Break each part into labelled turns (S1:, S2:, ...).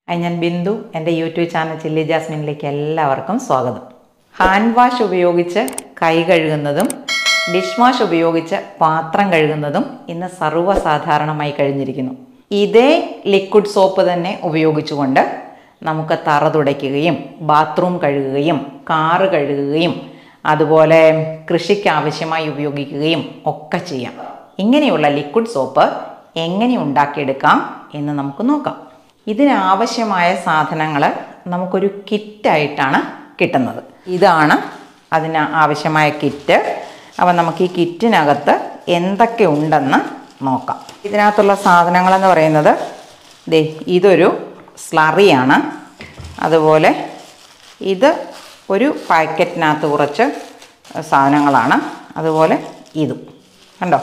S1: Hi ഞാൻ ബിന്ദു എൻ്റെ YouTube channel chilli ജാസ്മിനിലേക്ക് എല്ലാവർക്കും സ്വാഗതം ഹാൻഡ് വാഷ് ഉപയോഗിച്ച് കൈ കഴുകുന്നതും ഡിഷ് വാഷ് ഉപയോഗിച്ച് പാത്രം കഴുകുന്നതും ഇന്ന് സർവ്വസാധാരണമായി കഴിഞ്ഞിരിക്കുന്നു ഇതേ ലിക്വിഡ് സോപ്പ് തന്നെ ഉപയോഗിച്ചുകൊണ്ട് നമുക്ക് തറ തുടയ്ക്കുകയും ബാത്റൂം കഴുകുകയും കാറ് കഴുകുകയും അതുപോലെ കൃഷിക്ക് ആവശ്യമായി ഉപയോഗിക്കുകയും ഒക്കെ ചെയ്യാം ഇങ്ങനെയുള്ള ലിക്വിഡ് സോപ്പ് എങ്ങനെ ഉണ്ടാക്കിയെടുക്കാം എന്ന് നമുക്ക് നോക്കാം ഇതിനാവശ്യമായ സാധനങ്ങൾ നമുക്കൊരു കിറ്റായിട്ടാണ് കിട്ടുന്നത് ഇതാണ് അതിന് ആവശ്യമായ കിറ്റ് അപ്പം നമുക്ക് ഈ കിറ്റിനകത്ത് എന്തൊക്കെ ഉണ്ടെന്ന് നോക്കാം ഇതിനകത്തുള്ള സാധനങ്ങളെന്ന് പറയുന്നത് ദേ ഇതൊരു സ്ലറിയാണ് അതുപോലെ ഇത് ഒരു പാക്കറ്റിനകത്ത് കുറച്ച് സാധനങ്ങളാണ് അതുപോലെ ഇതും കണ്ടോ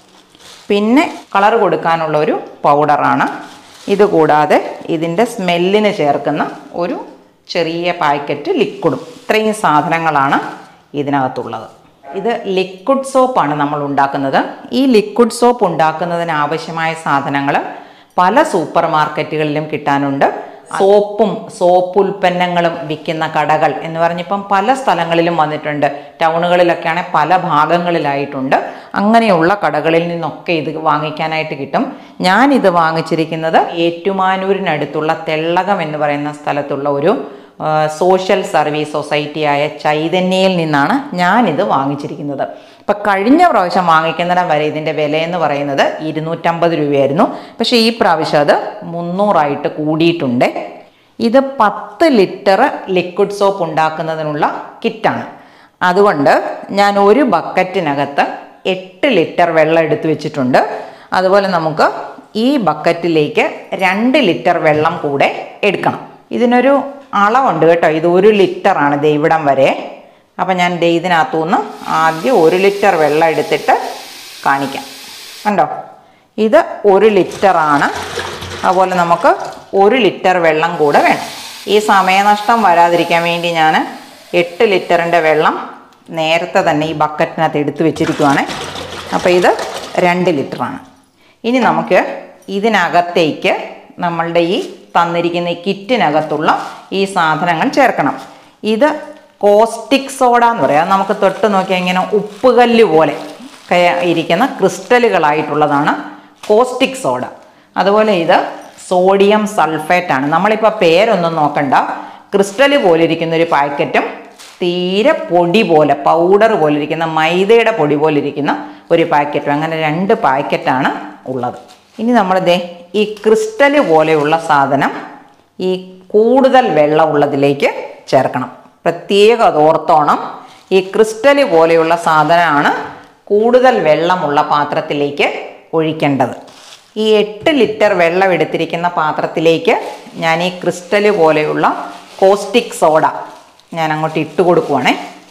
S1: പിന്നെ കളർ കൊടുക്കാനുള്ള ഒരു പൗഡറാണ് ഇത് കൂടാതെ ഇതിൻ്റെ സ്മെല്ലിന് ചേർക്കുന്ന ഒരു ചെറിയ പാക്കറ്റ് ലിക്വിഡും ഇത്രയും സാധനങ്ങളാണ് ഇതിനകത്തുള്ളത് ഇത് ലിക്വിഡ് സോപ്പാണ് നമ്മൾ ഉണ്ടാക്കുന്നത് ഈ ലിക്വിഡ് സോപ്പ് ഉണ്ടാക്കുന്നതിന് ആവശ്യമായ സാധനങ്ങൾ പല സൂപ്പർ മാർക്കറ്റുകളിലും കിട്ടാനുണ്ട് സോപ്പും സോപ്പ് ഉൽപ്പന്നങ്ങളും വിൽക്കുന്ന കടകൾ എന്ന് പറഞ്ഞിപ്പം പല സ്ഥലങ്ങളിലും വന്നിട്ടുണ്ട് ടൗണുകളിലൊക്കെയാണെ പല ഭാഗങ്ങളിലായിട്ടുണ്ട് അങ്ങനെയുള്ള കടകളിൽ നിന്നൊക്കെ ഇത് വാങ്ങിക്കാനായിട്ട് കിട്ടും ഞാനിത് വാങ്ങിച്ചിരിക്കുന്നത് ഏറ്റുമാനൂരിനടുത്തുള്ള തെള്ളകം എന്ന് പറയുന്ന സ്ഥലത്തുള്ള ഒരു ആ, സോഷ്യൽ സർവീസ് സൊസൈറ്റിയായ ചൈതന്യയിൽ നിന്നാണ് ഞാനിത് വാങ്ങിച്ചിരിക്കുന്നത് ഇപ്പം കഴിഞ്ഞ പ്രാവശ്യം വാങ്ങിക്കുന്നിടം വരെ ഇതിൻ്റെ വിലയെന്ന് പറയുന്നത് ഇരുന്നൂറ്റമ്പത് രൂപയായിരുന്നു പക്ഷേ ഈ പ്രാവശ്യം അത് മുന്നൂറായിട്ട് കൂടിയിട്ടുണ്ട് ഇത് പത്ത് ലിറ്റർ ലിക്വിഡ് സോപ്പ് ഉണ്ടാക്കുന്നതിനുള്ള കിറ്റാണ് അതുകൊണ്ട് ഞാൻ ഒരു ബക്കറ്റിനകത്ത് എട്ട് ലിറ്റർ വെള്ളം എടുത്തു വെച്ചിട്ടുണ്ട് അതുപോലെ നമുക്ക് ഈ ബക്കറ്റിലേക്ക് രണ്ട് ലിറ്റർ വെള്ളം കൂടെ എടുക്കണം ഇതിനൊരു അളവുണ്ട് കേട്ടോ ഇത് ഒരു ലിറ്ററാണ് ദേ ഇവിടം വരെ അപ്പം ഞാൻ ദേ ഇതിനകത്തുനിന്ന് ആദ്യം ഒരു ലിറ്റർ വെള്ളം എടുത്തിട്ട് കാണിക്കാം കണ്ടോ ഇത് ഒരു ലിറ്ററാണ് അതുപോലെ നമുക്ക് ഒരു ലിറ്റർ വെള്ളം കൂടെ വേണം ഈ സമയനഷ്ടം വരാതിരിക്കാൻ വേണ്ടി ഞാൻ എട്ട് ലിറ്ററിൻ്റെ വെള്ളം നേരത്തെ തന്നെ ഈ ബക്കറ്റിനകത്ത് എടുത്തു വെച്ചിരിക്കുവാണ് അപ്പോൾ ഇത് രണ്ട് ലിറ്ററാണ് ഇനി നമുക്ക് ഇതിനകത്തേക്ക് നമ്മളുടെ ഈ തന്നിരിക്കുന്ന ഈ കിറ്റിനകത്തുള്ള ഈ സാധനങ്ങൾ ചേർക്കണം ഇത് കോസ്റ്റിക് സോഡ എന്ന് പറയാം നമുക്ക് തൊട്ട് നോക്കിയാൽ ഇങ്ങനെ ഉപ്പുകല്ല് പോലെ ഒക്കെ ഇരിക്കുന്ന ക്രിസ്റ്റലുകളായിട്ടുള്ളതാണ് കോസ്റ്റിക് സോഡ അതുപോലെ ഇത് സോഡിയം സൾഫേറ്റ് ആണ് നമ്മളിപ്പോൾ പേരൊന്നും നോക്കണ്ട ക്രിസ്റ്റല് പോലെ ഇരിക്കുന്ന ഒരു പാക്കറ്റും തീരെ പൊടി പോലെ പൗഡർ പോലെ ഇരിക്കുന്ന മൈദയുടെ പൊടി പോലെ ഇരിക്കുന്ന ഒരു പാക്കറ്റും അങ്ങനെ രണ്ട് പാക്കറ്റാണ് ഉള്ളത് ഇനി നമ്മൾ ദേ ഈ ക്രിസ്റ്റല് പോലെയുള്ള സാധനം ഈ കൂടുതൽ വെള്ളമുള്ളതിലേക്ക് ചേർക്കണം പ്രത്യേകം അത് ഓർത്തോണം ഈ ക്രിസ്റ്റല് പോലെയുള്ള സാധനമാണ് കൂടുതൽ വെള്ളമുള്ള പാത്രത്തിലേക്ക് ഒഴിക്കേണ്ടത് ഈ എട്ട് ലിറ്റർ വെള്ളം എടുത്തിരിക്കുന്ന പാത്രത്തിലേക്ക് ഞാൻ ഈ ക്രിസ്റ്റല് പോലെയുള്ള കോസ്റ്റിക് സോഡ ഞാൻ അങ്ങോട്ട് ഇട്ട് കൊടുക്കുവാണേ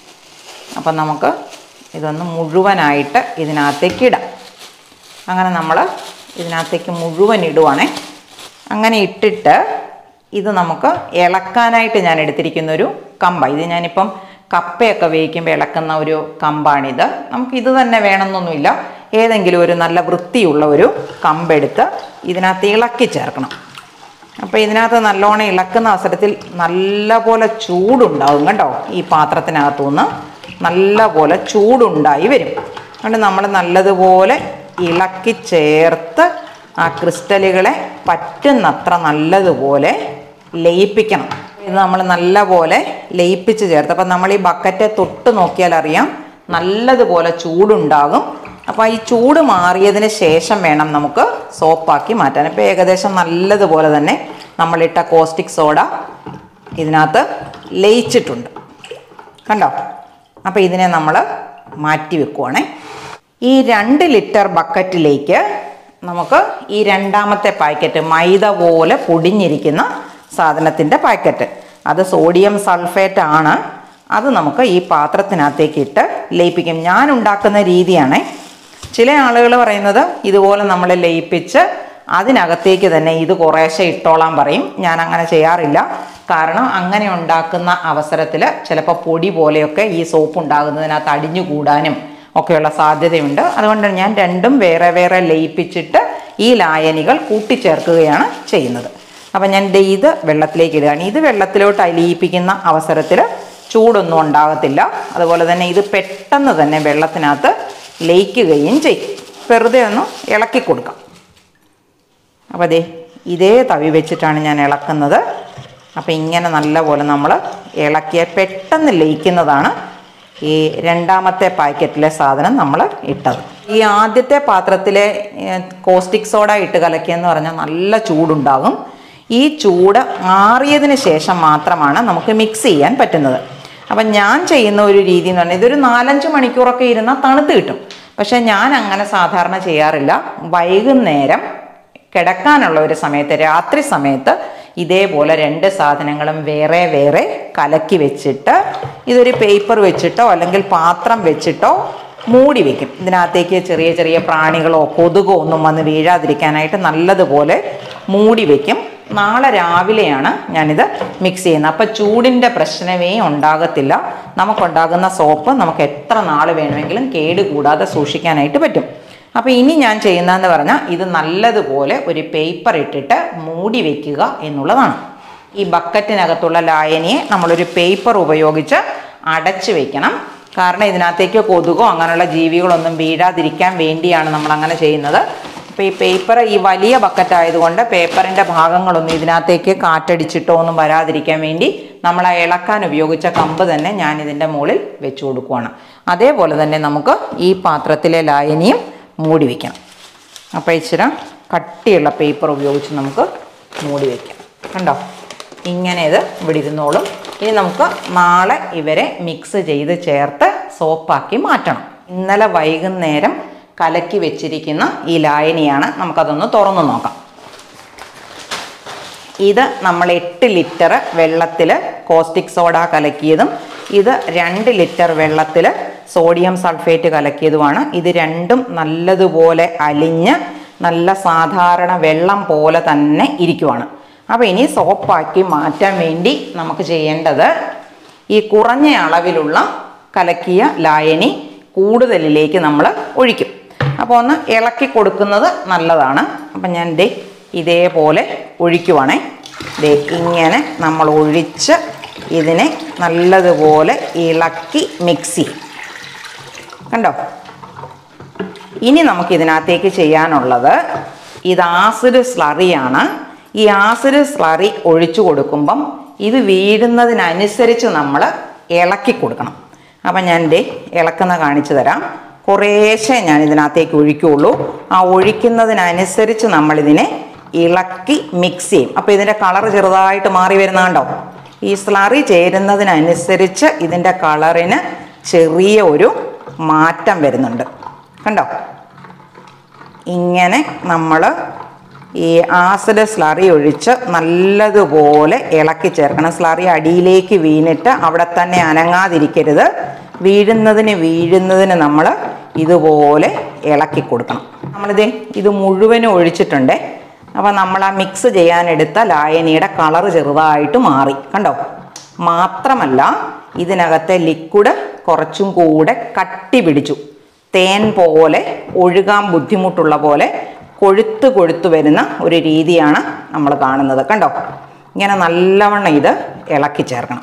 S1: അപ്പം നമുക്ക് ഇതൊന്ന് മുഴുവനായിട്ട് ഇതിനകത്തേക്ക് ഇടാം അങ്ങനെ നമ്മൾ ഇതിനകത്തേക്ക് മുഴുവൻ ഇടുവാണേ അങ്ങനെ ഇട്ടിട്ട് ഇത് നമുക്ക് ഇളക്കാനായിട്ട് ഞാൻ എടുത്തിരിക്കുന്ന ഒരു കമ്പ ഇത് ഞാനിപ്പം കപ്പയൊക്കെ വേവിക്കുമ്പോൾ ഇളക്കുന്ന ഒരു കമ്പാണിത് നമുക്ക് ഇത് തന്നെ വേണമെന്നൊന്നുമില്ല ഏതെങ്കിലും ഒരു നല്ല വൃത്തിയുള്ള ഒരു കമ്പെടുത്ത് ഇതിനകത്ത് ഇളക്കി ചേർക്കണം അപ്പോൾ ഇതിനകത്ത് നല്ലോണം ഇളക്കുന്ന അവസരത്തിൽ നല്ലപോലെ ചൂടുണ്ടാവും കേട്ടോ ഈ പാത്രത്തിനകത്തുനിന്ന് നല്ലപോലെ ചൂടുണ്ടായി വരും അതുകൊണ്ട് നമ്മൾ നല്ലതുപോലെ ഇളക്കി ചേർത്ത് ആ ക്രിസ്റ്റലുകളെ പറ്റുന്നത്ര നല്ലതുപോലെ ലയിപ്പിക്കണം ഇത് നമ്മൾ നല്ലപോലെ ലയിപ്പിച്ച് ചേർത്ത് അപ്പം നമ്മൾ ഈ ബക്കറ്റ് തൊട്ട് നോക്കിയാൽ അറിയാം നല്ലതുപോലെ ചൂടുണ്ടാകും അപ്പോൾ ഈ ചൂട് മാറിയതിന് ശേഷം വേണം നമുക്ക് സോപ്പാക്കി മാറ്റാൻ ഇപ്പോൾ ഏകദേശം നല്ലതുപോലെ തന്നെ നമ്മളിട്ട കോസ്റ്റിക് സോഡ ഇതിനകത്ത് ലയിച്ചിട്ടുണ്ട് കണ്ടോ അപ്പോൾ ഇതിനെ നമ്മൾ മാറ്റി വെക്കുവാണേ ഈ രണ്ട് ലിറ്റർ ബക്കറ്റിലേക്ക് നമുക്ക് ഈ രണ്ടാമത്തെ പാക്കറ്റ് മൈദ പോലെ പൊടിഞ്ഞിരിക്കുന്ന സാധനത്തിൻ്റെ പാക്കറ്റ് അത് സോഡിയം സൾഫേറ്റ് ആണ് അത് നമുക്ക് ഈ പാത്രത്തിനകത്തേക്ക് ഇട്ട് ലയിപ്പിക്കും ഞാൻ ഉണ്ടാക്കുന്ന രീതിയാണേ ചില ആളുകൾ പറയുന്നത് ഇതുപോലെ നമ്മൾ ലയിപ്പിച്ച് അതിനകത്തേക്ക് തന്നെ ഇത് കുറേശ്ശെ ഇട്ടോളാൻ പറയും ഞാൻ അങ്ങനെ ചെയ്യാറില്ല കാരണം അങ്ങനെ ഉണ്ടാക്കുന്ന അവസരത്തിൽ ചിലപ്പോൾ പൊടി പോലെയൊക്കെ ഈ സോപ്പ് ഉണ്ടാകുന്നതിനകത്ത് അടിഞ്ഞു കൂടാനും ഒക്കെയുള്ള സാധ്യതയുണ്ട് അതുകൊണ്ട് ഞാൻ രണ്ടും വേറെ വേറെ ലയിപ്പിച്ചിട്ട് ഈ ലായനികൾ കൂട്ടിച്ചേർക്കുകയാണ് ചെയ്യുന്നത് അപ്പം ഞാൻ ദേ ഇത് വെള്ളത്തിലേക്ക് ഇടുകയാണ് ഇത് വെള്ളത്തിലോട്ട് അലിയിപ്പിക്കുന്ന അവസരത്തിൽ ചൂടൊന്നും ഉണ്ടാകത്തില്ല അതുപോലെ തന്നെ ഇത് പെട്ടെന്ന് തന്നെ വെള്ളത്തിനകത്ത് ലയിക്കുകയും ചെയ്യും വെറുതെ ഒന്ന് ഇളക്കി കൊടുക്കാം അപ്പോൾ അതെ ഇതേ തവി വെച്ചിട്ടാണ് ഞാൻ ഇളക്കുന്നത് അപ്പോൾ ഇങ്ങനെ നല്ലപോലെ നമ്മൾ ഇളക്കിയ പെട്ടെന്ന് ലയിക്കുന്നതാണ് ഈ രണ്ടാമത്തെ പാക്കറ്റിലെ സാധനം നമ്മൾ ഇട്ടത് ഈ ആദ്യത്തെ പാത്രത്തിലെ കോസ്റ്റിക് സോഡ ഇട്ട് കലക്കിയെന്ന് പറഞ്ഞാൽ നല്ല ചൂടുണ്ടാകും ഈ ചൂട് ആറിയതിന് ശേഷം മാത്രമാണ് നമുക്ക് മിക്സ് ചെയ്യാൻ പറ്റുന്നത് അപ്പം ഞാൻ ചെയ്യുന്ന ഒരു രീതി എന്ന് പറഞ്ഞാൽ ഇതൊരു നാലഞ്ച് മണിക്കൂറൊക്കെ ഇരുന്നാൽ തണുത്ത് കിട്ടും പക്ഷേ ഞാൻ അങ്ങനെ സാധാരണ ചെയ്യാറില്ല വൈകുന്നേരം കിടക്കാനുള്ള ഒരു സമയത്ത് രാത്രി സമയത്ത് ഇതേപോലെ രണ്ട് സാധനങ്ങളും വേറെ വേറെ കലക്കി വെച്ചിട്ട് ഇതൊരു പേപ്പർ വെച്ചിട്ടോ അല്ലെങ്കിൽ പാത്രം വെച്ചിട്ടോ മൂടി വെക്കും ഇതിനകത്തേക്ക് ചെറിയ ചെറിയ പ്രാണികളോ കൊതുകോ ഒന്നും വന്ന് വീഴാതിരിക്കാനായിട്ട് നല്ലതുപോലെ മൂടി വെക്കും നാളെ രാവിലെയാണ് ഞാനിത് മിക്സ് ചെയ്യുന്നത് അപ്പം ചൂടിൻ്റെ പ്രശ്നമേ ഉണ്ടാകത്തില്ല നമുക്കുണ്ടാകുന്ന സോപ്പ് നമുക്ക് എത്ര നാൾ വേണമെങ്കിലും കേടുകൂടാതെ സൂക്ഷിക്കാനായിട്ട് പറ്റും അപ്പോൾ ഇനി ഞാൻ ചെയ്യുന്നതെന്ന് പറഞ്ഞാൽ ഇത് നല്ലതുപോലെ ഒരു പേപ്പർ ഇട്ടിട്ട് മൂടി വെക്കുക എന്നുള്ളതാണ് ഈ ബക്കറ്റിനകത്തുള്ള ലായനിയെ നമ്മളൊരു പേപ്പർ ഉപയോഗിച്ച് അടച്ചു വെക്കണം കാരണം ഇതിനകത്തേക്ക് കൊതുകോ അങ്ങനെയുള്ള ജീവികളൊന്നും വീഴാതിരിക്കാൻ വേണ്ടിയാണ് നമ്മൾ അങ്ങനെ ചെയ്യുന്നത് അപ്പോൾ ഈ പേപ്പർ ഈ വലിയ ബക്കറ്റ് ആയതുകൊണ്ട് പേപ്പറിൻ്റെ ഭാഗങ്ങളൊന്നും ഇതിനകത്തേക്ക് കാറ്റടിച്ചിട്ടോ ഒന്നും വരാതിരിക്കാൻ വേണ്ടി നമ്മൾ ആ ഇളക്കാൻ ഉപയോഗിച്ച കമ്പ് തന്നെ ഞാൻ ഇതിൻ്റെ മുകളിൽ വെച്ച് കൊടുക്കുവാണ് അതേപോലെ തന്നെ നമുക്ക് ഈ പാത്രത്തിലെ ലായനിയും മൂടി വയ്ക്കണം അപ്പോൾ ഇച്ചിരി കട്ടിയുള്ള പേപ്പർ ഉപയോഗിച്ച് നമുക്ക് മൂടി വയ്ക്കാം കണ്ടോ ഇങ്ങനെ ഇത് ഇവിടെ ഇരുന്നോളും ഇനി നമുക്ക് നാളെ ഇവരെ മിക്സ് ചെയ്ത് ചേർത്ത് സോപ്പാക്കി മാറ്റണം ഇന്നലെ വൈകുന്നേരം കലക്കി വെച്ചിരിക്കുന്ന ഈ ലായനിയാണ് നമുക്കതൊന്ന് തുറന്നു നോക്കാം ഇത് നമ്മൾ എട്ട് ലിറ്റർ വെള്ളത്തിൽ കോസ്റ്റിക് സോഡ കലക്കിയതും ഇത് രണ്ട് ലിറ്റർ വെള്ളത്തിൽ സോഡിയം സൾഫേറ്റ് കലക്കിയതുമാണ് ഇത് രണ്ടും നല്ലതുപോലെ അലിഞ്ഞ് നല്ല സാധാരണ വെള്ളം പോലെ തന്നെ ഇരിക്കുവാണ് അപ്പോൾ ഇനി സോപ്പാക്കി മാറ്റാൻ വേണ്ടി നമുക്ക് ചെയ്യേണ്ടത് ഈ കുറഞ്ഞ അളവിലുള്ള കലക്കിയ ലായനി കൂടുതലിലേക്ക് നമ്മൾ ഒഴിക്കും അപ്പോൾ ഒന്ന് ഇളക്കി കൊടുക്കുന്നത് നല്ലതാണ് അപ്പം ഞാൻ ദേ ഇതേപോലെ ഒഴിക്കുവാണേ ദേ ഇങ്ങനെ നമ്മൾ ഒഴിച്ച് ഇതിനെ നല്ലതുപോലെ ഇളക്കി മിക്സ് ചെയ്യും കണ്ടോ ഇനി നമുക്ക് ഇതിനകത്തേക്ക് ചെയ്യാനുള്ളത് ഇത് ആസിഡ് സ്ലറിയാണ് ഈ ആസിഡ് സ്ലറി ഒഴിച്ചു കൊടുക്കുമ്പം ഇത് വീഴുന്നതിനനുസരിച്ച് നമ്മൾ ഇളക്കി കൊടുക്കണം അപ്പം ഞാൻ ദേ ഇളക്കുന്ന കാണിച്ചു തരാം കുറേശ്ശെ ഞാൻ ഇതിനകത്തേക്ക് ഒഴിക്കുകയുള്ളൂ ആ ഒഴിക്കുന്നതിനനുസരിച്ച് നമ്മളിതിനെ ഇളക്കി മിക്സ് ചെയ്യും അപ്പോൾ ഇതിൻ്റെ കളർ ചെറുതായിട്ട് മാറി വരുന്ന കണ്ടോ ഈ സ്ലറി ചേരുന്നതിനനുസരിച്ച് ഇതിൻ്റെ കളറിന് ചെറിയ ഒരു മാറ്റം വരുന്നുണ്ട് കണ്ടോ ഇങ്ങനെ നമ്മൾ ഈ ആസിഡ് സ്ലറി ഒഴിച്ച് നല്ലതുപോലെ ഇളക്കി ചേർക്കണം സ്ലറി അടിയിലേക്ക് വീണിട്ട് അവിടെ തന്നെ അനങ്ങാതിരിക്കരുത് വീഴുന്നതിന് വീഴുന്നതിന് നമ്മൾ ഇതുപോലെ ഇളക്കി കൊടുക്കണം നമ്മളിത് ഇത് മുഴുവനും ഒഴിച്ചിട്ടുണ്ടേ അപ്പോൾ നമ്മൾ ആ മിക്സ് ചെയ്യാനെടുത്ത ലായനിയുടെ കളർ ചെറുതായിട്ട് മാറി കണ്ടോ മാത്രമല്ല ഇതിനകത്തെ ലിക്വിഡ് കുറച്ചും കൂടെ കട്ടി പിടിച്ചു തേൻ പോലെ ഒഴുകാൻ ബുദ്ധിമുട്ടുള്ള പോലെ കൊഴുത്ത് കൊഴുത്ത് വരുന്ന ഒരു രീതിയാണ് നമ്മൾ കാണുന്നത് കണ്ടോ ഇങ്ങനെ നല്ലവണ്ണം ഇത് ഇളക്കി ചേർക്കണം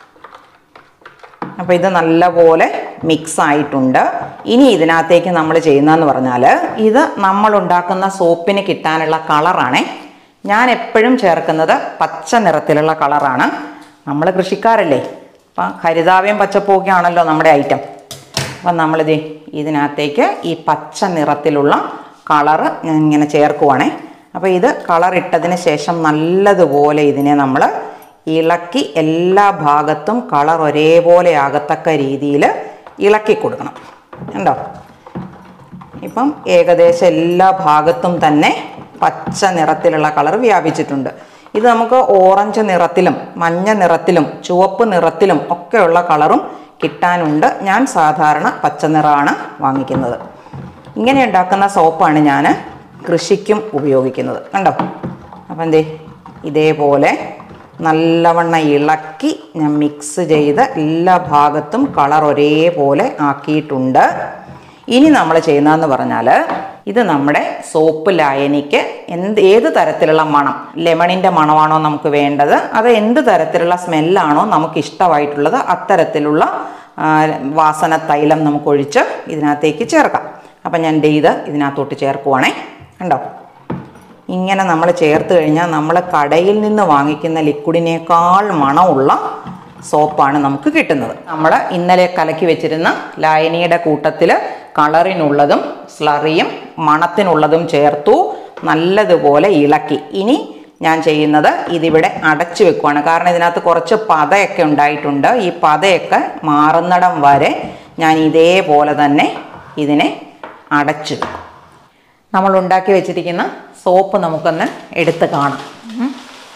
S1: അപ്പോൾ ഇത് നല്ലപോലെ മിക്സ് ആയിട്ടുണ്ട് ഇനി ഇതിനകത്തേക്ക് നമ്മൾ ചെയ്യുന്നതെന്ന് പറഞ്ഞാൽ ഇത് നമ്മൾ ഉണ്ടാക്കുന്ന സോപ്പിന് കിട്ടാനുള്ള കളറാണേ ഞാൻ എപ്പോഴും ചേർക്കുന്നത് പച്ച നിറത്തിലുള്ള കളറാണ് നമ്മൾ കൃഷിക്കാരല്ലേ അപ്പം ഹരിതാവ്യം പച്ചപ്പൊക്കെ ആണല്ലോ നമ്മുടെ ഐറ്റം അപ്പം നമ്മളിത് ഇതിനകത്തേക്ക് ഈ പച്ച നിറത്തിലുള്ള കളറ് ഞാൻ ഇങ്ങനെ ചേർക്കുവാണേ അപ്പോൾ ഇത് കളർ ഇട്ടതിന് ശേഷം നല്ലതുപോലെ ഇതിനെ നമ്മൾ ഇളക്കി എല്ലാ ഭാഗത്തും കളർ ഒരേപോലെ ആകത്തക്ക രീതിയിൽ ഇളക്കി കൊടുക്കണം കണ്ടോ ഇപ്പം ഏകദേശം എല്ലാ ഭാഗത്തും തന്നെ പച്ച നിറത്തിലുള്ള കളർ വ്യാപിച്ചിട്ടുണ്ട് ഇത് നമുക്ക് ഓറഞ്ച് നിറത്തിലും മഞ്ഞ നിറത്തിലും ചുവപ്പ് നിറത്തിലും ഒക്കെയുള്ള കളറും കിട്ടാനുണ്ട് ഞാൻ സാധാരണ പച്ച നിറമാണ് വാങ്ങിക്കുന്നത് ഇങ്ങനെ ഉണ്ടാക്കുന്ന സോപ്പാണ് ഞാൻ കൃഷിക്കും ഉപയോഗിക്കുന്നത് കണ്ടോ അപ്പം എന്തേ ഇതേപോലെ നല്ലവണ്ണം ഇളക്കി ഞാൻ മിക്സ് ചെയ്ത് എല്ലാ ഭാഗത്തും കളർ ഒരേപോലെ ആക്കിയിട്ടുണ്ട് ഇനി നമ്മൾ ചെയ്യുന്നതെന്ന് പറഞ്ഞാൽ ഇത് നമ്മുടെ സോപ്പ് ലായനിക്ക് എന്ത് ഏത് തരത്തിലുള്ള മണം ലെമണിൻ്റെ മണമാണോ നമുക്ക് വേണ്ടത് അത് എന്ത് തരത്തിലുള്ള സ്മെല്ലാണോ നമുക്ക് ഇഷ്ടമായിട്ടുള്ളത് അത്തരത്തിലുള്ള ആ, വാസന തൈലം നമുക്ക് ഒഴിച്ച് ഇതിനകത്തേക്ക് ചേർക്കാം അപ്പം ഞാൻ ദേ ഇത് ഇതിനകത്തോട്ട് ചേർക്കുവാണേ കണ്ടോ ഇങ്ങനെ നമ്മൾ ചേർത്ത് കഴിഞ്ഞാൽ നമ്മൾ കടയിൽ നിന്ന് വാങ്ങിക്കുന്ന ലിക്വിഡിനേക്കാൾ മണമുള്ള സോപ്പാണ് നമുക്ക് കിട്ടുന്നത് നമ്മൾ ഇന്നലെ കലക്കി വെച്ചിരുന്ന ലായനിയുടെ കൂട്ടത്തിൽ കളറിനുള്ളതും സ്ലറിയും മണത്തിനുള്ളതും ചേർത്തു നല്ലതുപോലെ ഇളക്കി ഇനി ഞാൻ ചെയ്യുന്നത് ഇതിവിടെ അടച്ചു വെക്കുവാണ് കാരണം ഇതിനകത്ത് കുറച്ച് പതയൊക്കെ ഉണ്ടായിട്ടുണ്ട് ഈ പതയൊക്കെ മാറുന്നിടം വരെ ഞാൻ ഇതേപോലെ തന്നെ ഇതിനെ അടച്ചു വെക്കും നമ്മൾ ഉണ്ടാക്കി വെച്ചിരിക്കുന്ന സോപ്പ് നമുക്കൊന്ന് എടുത്ത് കാണാം ഉം.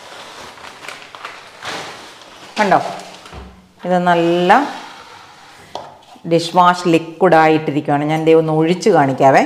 S1: കണ്ടോ ഇത് നല്ല ഡിഷ് വാഷ് ലിക്വിഡ് ആയിട്ടിരിക്കുകയാണ് ഞാൻ ദേ ഒന്ന് ഒഴിച്ച് കാണിക്കാവേ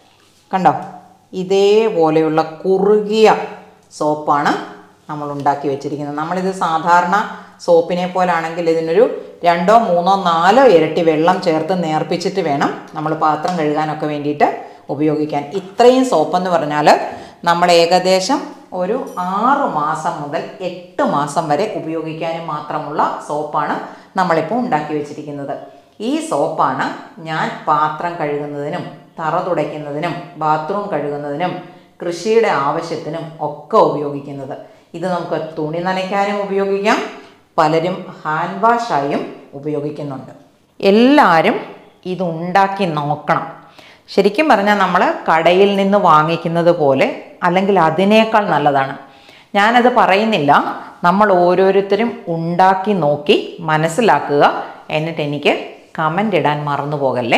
S1: കണ്ടോ ഇതേപോലെയുള്ള കുറുകിയ സോപ്പാണ് നമ്മൾ ഉണ്ടാക്കി വെച്ചിരിക്കുന്നത് നമ്മളിത് സാധാരണ സോപ്പിനെ പോലാണെങ്കിൽ ഇതിനൊരു രണ്ടോ മൂന്നോ നാലോ ഇരട്ടി വെള്ളം ചേർത്ത് നേർപ്പിച്ചിട്ട് വേണം നമ്മൾ പാത്രം കഴുകാനൊക്കെ വേണ്ടിയിട്ട് ഉപയോഗിക്കാൻ ഇത്രയും സോപ്പെന്ന് പറഞ്ഞാൽ നമ്മൾ ഏകദേശം ഒരു ആറ് മാസം മുതൽ എട്ട് മാസം വരെ ഉപയോഗിക്കാനും മാത്രമുള്ള സോപ്പാണ് നമ്മളിപ്പോൾ ഉണ്ടാക്കി വെച്ചിരിക്കുന്നത് ഈ സോപ്പാണ് ഞാൻ പാത്രം കഴുകുന്നതിനും തറ തുടയ്ക്കുന്നതിനും ബാത്റൂം കഴുകുന്നതിനും കൃഷിയുടെ ആവശ്യത്തിനും ഒക്കെ ഉപയോഗിക്കുന്നത് ഇത് നമുക്ക് തുണി നനയ്ക്കാനും ഉപയോഗിക്കാം പലരും ഹാൻഡ് വാഷായും ഉപയോഗിക്കുന്നുണ്ട് എല്ലാവരും ഇത് ഉണ്ടാക്കി നോക്കണം ശരിക്കും പറഞ്ഞാൽ നമ്മൾ കടയിൽ നിന്ന് വാങ്ങിക്കുന്നത് പോലെ അല്ലെങ്കിൽ അതിനേക്കാൾ നല്ലതാണ് ഞാനത് പറയുന്നില്ല നമ്മൾ ഓരോരുത്തരും ഉണ്ടാക്കി നോക്കി മനസ്സിലാക്കുക എന്നിട്ട് എനിക്ക് കമൻ്റ് ഇടാൻ മറന്നു പോകല്ലേ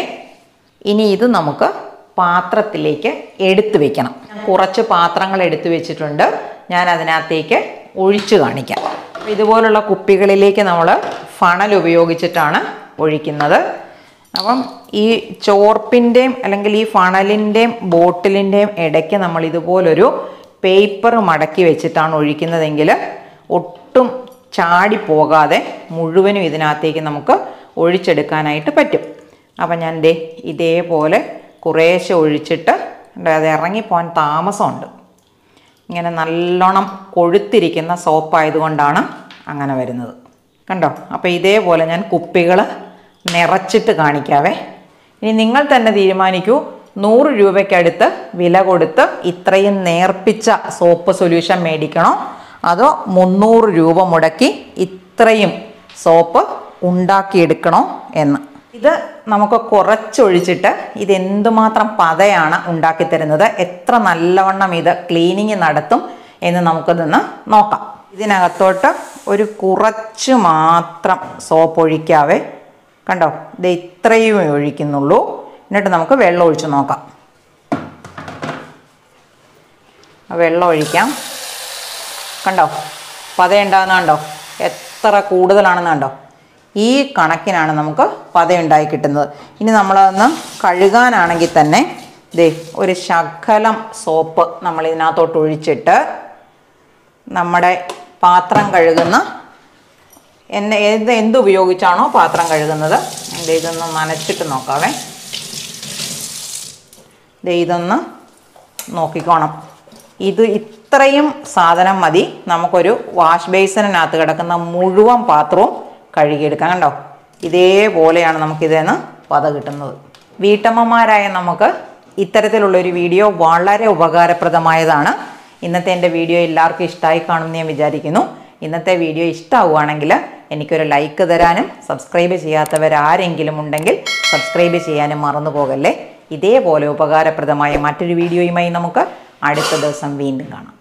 S1: ഇനി ഇത് നമുക്ക് പാത്രത്തിലേക്ക് എടുത്തു വെക്കണം ഞാൻ കുറച്ച് പാത്രങ്ങൾ എടുത്തു വെച്ചിട്ടുണ്ട് ഞാൻ അതിനകത്തേക്ക് ഒഴിച്ചു കാണിക്കാം അപ്പോൾ ഇതുപോലുള്ള കുപ്പികളിലേക്ക് നമ്മൾ ഫണൽ ഉപയോഗിച്ചിട്ടാണ് ഒഴിക്കുന്നത് അപ്പം ഈ ചോർപ്പിൻ്റെയും അല്ലെങ്കിൽ ഈ ഫണലിൻ്റെയും ബോട്ടിലിൻ്റെയും ഇടയ്ക്ക് നമ്മൾ ഇതുപോലൊരു പേപ്പർ മടക്കി വെച്ചിട്ടാണ് ഒഴിക്കുന്നതെങ്കിൽ ഒട്ടും ചാടി പോകാതെ മുഴുവനും ഇതിനകത്തേക്ക് നമുക്ക് ഒഴിച്ചെടുക്കാനായിട്ട് പറ്റും അപ്പം ഞാൻ ദേ ഇതേപോലെ കുറേശ്ശെ ഒഴിച്ചിട്ട് ഉണ്ട്, അത് ഇറങ്ങിപ്പോകാൻ താമസമുണ്ട് ഇങ്ങനെ നല്ലോണം കൊഴുത്തിരിക്കുന്ന സോപ്പായതുകൊണ്ടാണ് അങ്ങനെ വരുന്നത് കണ്ടോ അപ്പോൾ ഇതേപോലെ ഞാൻ കുപ്പികൾ നിറച്ചിട്ട് കാണിക്കാവേ ഇനി നിങ്ങൾ തന്നെ തീരുമാനിക്കൂ നൂറ് രൂപയ്ക്കടുത്ത് വില കൊടുത്ത് ഇത്രയും നേർപ്പിച്ച സോപ്പ് സൊല്യൂഷൻ മേടിക്കണോ അതോ മുന്നൂറ് രൂപ മുടക്കി ഇത്രയും സോപ്പ് ഉണ്ടാക്കിയെടുക്കണോ എന്ന് ഇത് നമുക്ക് കുറച്ചൊഴിച്ചിട്ട് ഇത് എന്തുമാത്രം പതയാണ് ഉണ്ടാക്കി തരുന്നത് എത്ര നല്ലവണ്ണം ഇത് ക്ലീനിങ് നടത്തും എന്ന് നമുക്കതൊന്ന് നോക്കാം ഇതിനകത്തോട്ട് ഒരു കുറച്ച് മാത്രം സോപ്പ് ഒഴിക്കാവേ കണ്ടോ ഇത് ഇത്രയും ഒഴിക്കുന്നുള്ളൂ എന്നിട്ട് നമുക്ക് വെള്ളം ഒഴിച്ച് നോക്കാം ആ വെള്ളം ഒഴിക്കാം കണ്ടോ പതയുണ്ടാകുന്ന കണ്ടോ എത്ര കൂടുതലാണെന്ന് കണ്ടോ ഈ കണക്കിനാണ് നമുക്ക് പതയുണ്ടായി കിട്ടുന്നത് ഇനി നമ്മളതൊന്ന് കഴുകാനാണെങ്കിൽ തന്നെ ദേ ഒരു ശകലം സോപ്പ് നമ്മൾ ഇതിനകത്തോട്ട് ഒഴിച്ചിട്ട് നമ്മുടെ പാത്രം കഴുകുന്ന എന്നെ ഏത് എന്ത് ഉപയോഗിച്ചാണോ പാത്രം കഴുകുന്നത് എൻ്റെ ഇതൊന്ന് നനച്ചിട്ട് നോക്കാവേ ദേ ഇതൊന്ന് നോക്കിക്കോണം ഇത് ഇത്രയും സാധനം മതി നമുക്കൊരു വാഷ് ബേസിനകത്ത് കിടക്കുന്ന മുഴുവൻ പാത്രവും കഴുകിയെടുക്കാം കണ്ടോ ഇതേപോലെയാണ് നമുക്കിതിന് പത കിട്ടുന്നത് വീട്ടമ്മമാരായ നമുക്ക് ഇത്തരത്തിലുള്ളൊരു വീഡിയോ വളരെ ഉപകാരപ്രദമായതാണ് ഇന്നത്തെ എൻ്റെ വീഡിയോ എല്ലാവർക്കും ഇഷ്ടമായി കാണുമെന്ന് ഞാൻ വിചാരിക്കുന്നു ഇന്നത്തെ വീഡിയോ ഇഷ്ടമാവുകയാണെങ്കിൽ എനിക്കൊരു ലൈക്ക് തരാനും സബ്സ്ക്രൈബ് ചെയ്യാത്തവരാരെങ്കിലും ഉണ്ടെങ്കിൽ സബ്സ്ക്രൈബ് ചെയ്യാനും മറന്നു പോകല്ലേ ഇതേപോലെ ഉപകാരപ്രദമായ മറ്റൊരു വീഡിയോയുമായി നമുക്ക് അടുത്ത ദിവസം വീണ്ടും കാണാം